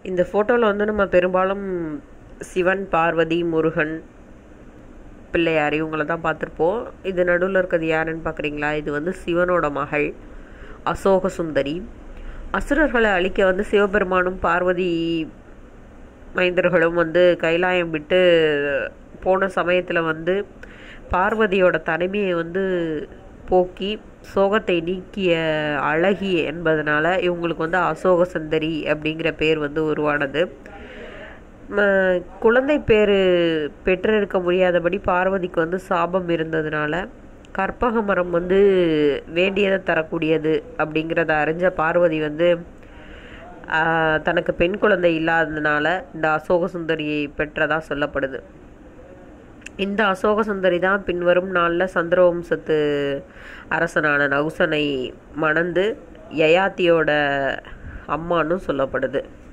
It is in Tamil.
இந்த ஃபோட்டோவில் வந்து நம்ம பெரும்பாலும் சிவன் பார்வதி முருகன் பிள்ளையார் இவங்கள தான் பார்த்துருப்போம் இது நடுவில் இருக்கிறது யாருன்னு பார்க்குறீங்களா இது வந்து சிவனோட மகள் அசோக சுந்தரி அசுரர்களை அழிக்க வந்து சிவபெருமானும் பார்வதி மைந்தர்களும் வந்து கைலாயம் விட்டு போன சமயத்தில் வந்து பார்வதியோட தனிமையை வந்து போக்கி சோகத்தை நீக்கிய அழகி என்பதனால இவங்களுக்கு வந்து அசோக சுந்தரி அப்படிங்கிற பேர் வந்து உருவானது ம, குழந்தை பேர் பெற்றெடுக்க முடியாதபடி பார்வதிக்கு வந்து சாபம் இருந்ததுனால கற்பக மரம் வந்து வேண்டியதை தரக்கூடியது அப்படிங்கிறத அறிஞ்ச பார்வதி வந்து ஆஹ், தனக்கு பெண் குழந்தை இல்லாததுனால இந்த அசோக சுந்தரியை பெற்றதா சொல்லப்படுது இந்த அசோக சுந்தரி தான் பின்வரும் நாளில் சந்திரவம்சத்து அரசனான நகுசனை மணந்து யயாத்தியோட அம்மானும் சொல்லப்படுது